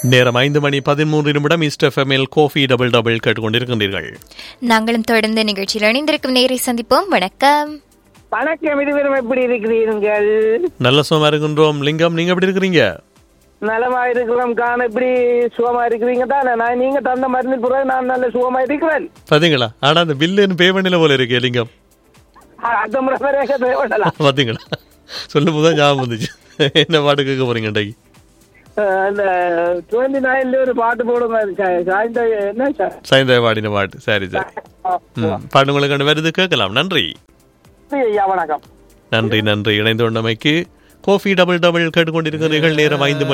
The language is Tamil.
நேரம் ஐந்து மணி பதிமூன்று நிமிடம் ஈஸ்ட் எஃப்எம்எல் கோஃபி டபுள் டபுள் கேட்டுக்கொண்டிருக்கின்றீர்கள் நாங்களும் தொடர்ந்து நிகழ்ச்சியில் இணைந்திருக்கும் நேரை சந்திப்போம் வணக்கம் வணக்கம் இருவரும் எப்படி இருக்கிறீர்கள் நல்ல சுகமா இருக்கின்றோம் லிங்கம் நீங்க எப்படி இருக்கிறீங்க நலமா இருக்கிறோம் காண எப்படி சுகமா இருக்கிறீங்க தானே நான் நீங்க தந்த மருந்து பிறகு நான் நல்ல சுகமா இருக்கிறேன் பாத்தீங்களா ஆனா அந்த பில்லுன்னு பே பண்ணல போல இருக்கே லிங்கம் அ- அந்த முறை வரையாக தேவைப்படலாம் பாத்தீங்களா சொல்லும் போது தான் ஞாபகம் வந்துச்சு என்ன பாட்டு கேட்க போறீங்க இன்றைக்கு அஹ் அந்த டுவெண்ட்டி நைன்ல ஒரு பாட்டு போடுங்க சா- சாய்ந்த என்ன சா- சாயந்தர பாடின பாட்டு சரி சரி ம் பாட்டு உங்களுக்கு கண்டு வருது கேட்கலாம் நன்றி ஐயா வணக்கம் நன்றி நன்றி இணைந்து கொண்டமைக்கு கோஃபி டபுள் டபுள் கேட்டுக்கொண்டிருக்கிறீர்கள் நேரம் ஐந்து மணி